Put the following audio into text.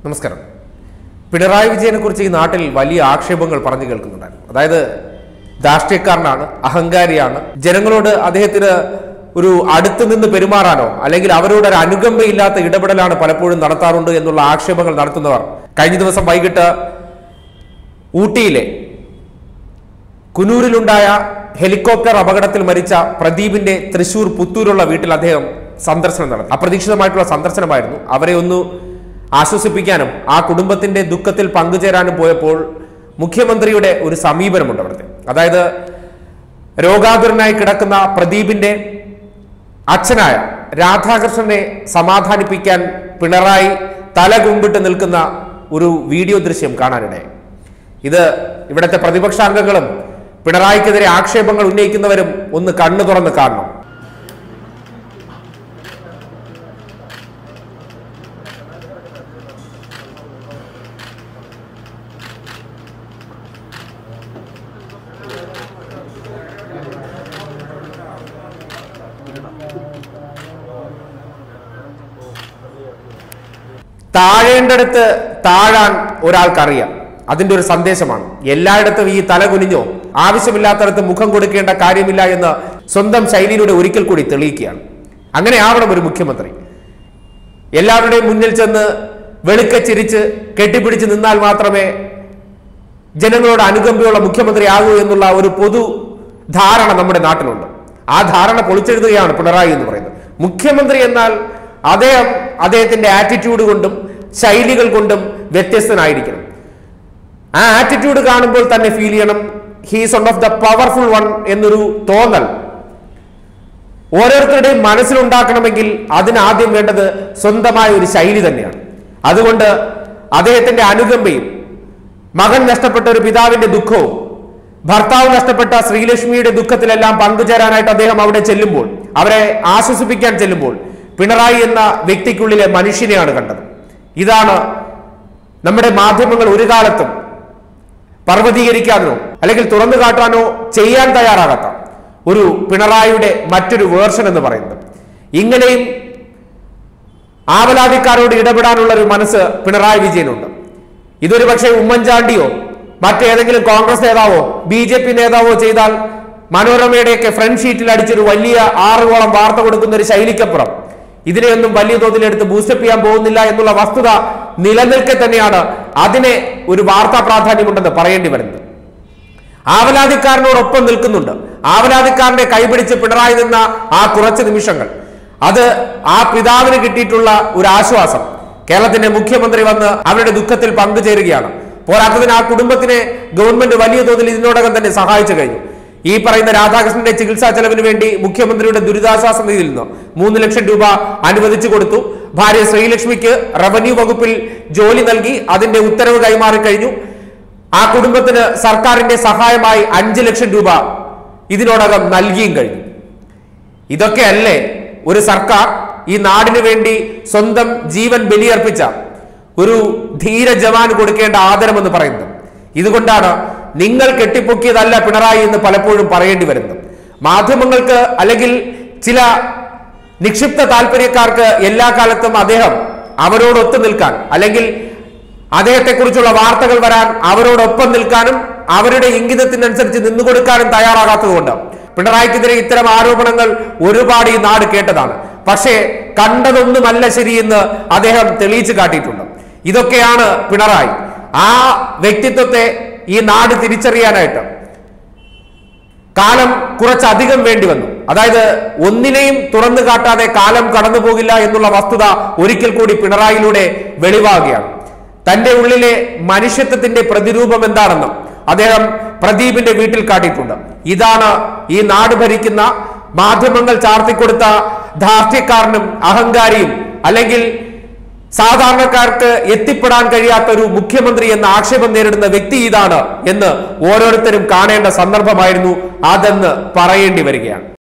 നമസ്കാരം പിണറായി വിജയനെ കുറിച്ച് ഈ നാട്ടിൽ വലിയ ആക്ഷേപങ്ങൾ പറഞ്ഞു കേൾക്കുന്നുണ്ടായിരുന്നു അതായത് രാഷ്ട്രീയക്കാരനാണ് അഹങ്കാരിയാണ് ജനങ്ങളോട് അദ്ദേഹത്തിന് ഒരു അടുത്ത് നിന്ന് പെരുമാറാനോ അല്ലെങ്കിൽ അവരോട് ഒരു അനുകമ്പയില്ലാത്ത ഇടപെടലാണ് പലപ്പോഴും നടത്താറുണ്ട് എന്നുള്ള ആക്ഷേപങ്ങൾ നടത്തുന്നവർ കഴിഞ്ഞ ദിവസം വൈകിട്ട് ഊട്ടിയിലെ കുനൂരിലുണ്ടായ ഹെലികോപ്റ്റർ അപകടത്തിൽ മരിച്ച പ്രദീപിന്റെ തൃശൂർ പുത്തൂരുള്ള വീട്ടിൽ അദ്ദേഹം സന്ദർശനം നടത്തി അപ്രതീക്ഷിതമായിട്ടുള്ള സന്ദർശനമായിരുന്നു അവരെ ഒന്ന് ആശ്വസിപ്പിക്കാനും ആ കുടുംബത്തിന്റെ ദുഃഖത്തിൽ പങ്കുചേരാനും പോയപ്പോൾ മുഖ്യമന്ത്രിയുടെ ഒരു സമീപനമുണ്ട് അവിടുത്തെ അതായത് രോഗാതുരനായി കിടക്കുന്ന പ്രദീപിന്റെ അച്ഛനായ രാധാകൃഷ്ണനെ സമാധാനിപ്പിക്കാൻ പിണറായി തല കുമ്പിട്ട് നിൽക്കുന്ന ഒരു വീഡിയോ ദൃശ്യം കാണാനിടയായി ഇത് ഇവിടുത്തെ പ്രതിപക്ഷാംഗങ്ങളും പിണറായിക്കെതിരെ ആക്ഷേപങ്ങൾ ഉന്നയിക്കുന്നവരും ഒന്ന് കണ്ണു തുറന്ന് കാണണം താഴേണ്ടടുത്ത് താഴാൻ ഒരാൾക്കറിയാം അതിന്റെ ഒരു സന്ദേശമാണ് എല്ലായിടത്തും ഈ തല കുനിഞ്ഞോ ആവശ്യമില്ലാത്തടത്ത് മുഖം കൊടുക്കേണ്ട കാര്യമില്ല എന്ന് സ്വന്തം ശൈലിയിലൂടെ ഒരിക്കൽ കൂടി തെളിയിക്കുകയാണ് അങ്ങനെ ആവണം ഒരു മുഖ്യമന്ത്രി എല്ലാവരുടെയും മുന്നിൽ ചെന്ന് വെളുക്കെ ചിരിച്ച് കെട്ടിപ്പിടിച്ച് നിന്നാൽ മാത്രമേ ജനങ്ങളോട് അനുകമ്പയുള്ള മുഖ്യമന്ത്രി ആകൂ എന്നുള്ള ഒരു പൊതു ധാരണ നമ്മുടെ നാട്ടിലുണ്ട് ആ ധാരണ പൊളിച്ചെഴുതുകയാണ് പിണറായി എന്ന് പറയുന്നത് മുഖ്യമന്ത്രി എന്നാൽ അദ്ദേഹം അദ്ദേഹത്തിന്റെ ആറ്റിറ്റ്യൂഡ് കൊണ്ടും ശൈലികൾ കൊണ്ടും വ്യത്യസ്തനായിരിക്കണം ആ ആറ്റിറ്റ്യൂഡ് കാണുമ്പോൾ തന്നെ ഫീൽ ചെയ്യണം he's one of the powerful one എന്നൊരു തോന്നൽ ഓരോരുത്തരുടെയും മനസ്സിലുണ്ടാക്കണമെങ്കിൽ അതിനാദ്യം വേണ്ടത് സ്വന്തമായ ഒരു ശൈലി തന്നെയാണ് അതുകൊണ്ട് അദ്ദേഹത്തിന്റെ അനുകമ്പയും മകൻ നഷ്ടപ്പെട്ട ഒരു പിതാവിന്റെ ദുഃഖവും ഭർത്താവ് നഷ്ടപ്പെട്ട ശ്രീലക്ഷ്മിയുടെ ദുഃഖത്തിലെല്ലാം പങ്കുചേരാനായിട്ട് അദ്ദേഹം അവിടെ ചെല്ലുമ്പോൾ അവരെ ആശ്വസിപ്പിക്കാൻ ചെല്ലുമ്പോൾ പിണറായി എന്ന വ്യക്തിക്കുള്ളിലെ മനുഷ്യനെയാണ് കണ്ടത് ഇതാണ് നമ്മുടെ മാധ്യമങ്ങൾ ഒരു കാലത്തും പർവ്വതീകരിക്കാനോ അല്ലെങ്കിൽ തുറന്നു കാട്ടാനോ ചെയ്യാൻ തയ്യാറാകാത്ത ഒരു പിണറായിയുടെ മറ്റൊരു വേർഷൻ എന്ന് പറയുന്നത് ഇങ്ങനെയും ആവലാതിക്കാരോട് ഇടപെടാനുള്ള ഒരു മനസ്സ് പിണറായി വിജയനുണ്ട് ഇതൊരു പക്ഷേ ഉമ്മൻചാണ്ടിയോ മറ്റേതെങ്കിലും കോൺഗ്രസ് നേതാവോ ബി ജെ പി നേതാവോ ചെയ്താൽ മനോരമയുടെയൊക്കെ ഫ്രണ്ട് ഷീറ്റിൽ അടിച്ചൊരു വലിയ ആറുകോളം വാർത്ത കൊടുക്കുന്ന ഒരു ശൈലിക്കപ്പുറം ഇതിനെയൊന്നും വലിയ തോതിൽ എടുത്ത് ബൂസ്റ്റപ്പ് ചെയ്യാൻ പോകുന്നില്ല എന്നുള്ള വസ്തുത നിലനിൽക്കെ തന്നെയാണ് അതിനെ ഒരു വാർത്താ പ്രാധാന്യമുണ്ടെന്ന് പറയേണ്ടി വരുന്നത് ആവലാതിക്കാരനോടൊപ്പം നിൽക്കുന്നുണ്ട് ആവലാതിക്കാരന്റെ കൈപിടിച്ച് പിണറായി നിന്ന ആ കുറച്ച് നിമിഷങ്ങൾ അത് ആ പിതാവിന് കിട്ടിയിട്ടുള്ള ഒരു ആശ്വാസം കേരളത്തിന്റെ മുഖ്യമന്ത്രി വന്ന് അവരുടെ ദുഃഖത്തിൽ പങ്കുചേരുകയാണ് പോരാത്തതിന് ആ കുടുംബത്തിനെ ഗവൺമെന്റ് വലിയ തോതിൽ ഇതിനോടകം തന്നെ സഹായിച്ചു കഴിഞ്ഞു ഈ പറയുന്ന രാധാകൃഷ്ണന്റെ ചികിത്സാ ചെലവിന് വേണ്ടി മുഖ്യമന്ത്രിയുടെ ദുരിതാശ്വാസ നിധിയിൽ നിന്ന് മൂന്ന് ലക്ഷം രൂപ അനുവദിച്ചു കൊടുത്തു ഭാര്യ ശ്രീലക്ഷ്മിക്ക് റവന്യൂ വകുപ്പിൽ ജോലി നൽകി അതിന്റെ ഉത്തരവ് കൈമാറി കഴിഞ്ഞു ആ കുടുംബത്തിന് സർക്കാരിന്റെ സഹായമായി അഞ്ച് ലക്ഷം രൂപ ഇതിനോടകം നൽകിയും കഴിഞ്ഞു ഇതൊക്കെയല്ലേ ഒരു സർക്കാർ ഈ നാടിനു വേണ്ടി സ്വന്തം ജീവൻ ബലിയർപ്പിച്ച ഒരു ധീര ജവാന് കൊടുക്കേണ്ട ആദരമെന്ന് പറയുന്നത് ഇതുകൊണ്ടാണ് നിങ്ങൾ കെട്ടിപ്പൊക്കിയതല്ല പിണറായി എന്ന് പലപ്പോഴും പറയേണ്ടി വരുന്നത് മാധ്യമങ്ങൾക്ക് അല്ലെങ്കിൽ ചില നിക്ഷിപ്ത താല്പര്യക്കാർക്ക് എല്ലാ കാലത്തും അദ്ദേഹം അവരോടൊത്ത് നിൽക്കാൻ അല്ലെങ്കിൽ അദ്ദേഹത്തെക്കുറിച്ചുള്ള വാർത്തകൾ വരാൻ അവരോടൊപ്പം നിൽക്കാനും അവരുടെ ഇംഗിതത്തിനനുസരിച്ച് നിന്നുകൊടുക്കാനും തയ്യാറാകാത്തതുകൊണ്ട് പിണറായിക്കെതിരെ ഇത്തരം ആരോപണങ്ങൾ ഒരുപാട് ഈ നാട് കേട്ടതാണ് പക്ഷേ കണ്ടതൊന്നുമല്ല ശരിയെന്ന് അദ്ദേഹം തെളിയിച്ചു കാട്ടിയിട്ടുണ്ട് ഇതൊക്കെയാണ് പിണറായി ആ വ്യക്തിത്വത്തെ ഈ നാട് തിരിച്ചറിയാനായിട്ട് കാലം കുറച്ചധികം വേണ്ടി വന്നു അതായത് ഒന്നിനെയും തുറന്നു കാട്ടാതെ കാലം കടന്നു പോകില്ല എന്നുള്ള വസ്തുത ഒരിക്കൽ കൂടി പിണറായിലൂടെ വെളിവാകുകയാണ് തന്റെ ഉള്ളിലെ മനുഷ്യത്വത്തിന്റെ പ്രതിരൂപം എന്താണെന്നും അദ്ദേഹം പ്രദീപിന്റെ വീട്ടിൽ കാട്ടിയിട്ടുണ്ട് ഇതാണ് ഈ നാട് ഭരിക്കുന്ന മാധ്യമങ്ങൾ ചാർത്തിക്കൊടുത്ത ധാർഷ്ട്യക്കാരനും അഹങ്കാരിയും അല്ലെങ്കിൽ സാധാരണക്കാർക്ക് എത്തിപ്പെടാൻ കഴിയാത്ത ഒരു മുഖ്യമന്ത്രി എന്ന ആക്ഷേപം നേരിടുന്ന വ്യക്തി ഇതാണ് എന്ന് ഓരോരുത്തരും കാണേണ്ട സന്ദർഭമായിരുന്നു അതെന്ന് പറയേണ്ടി വരികയാണ്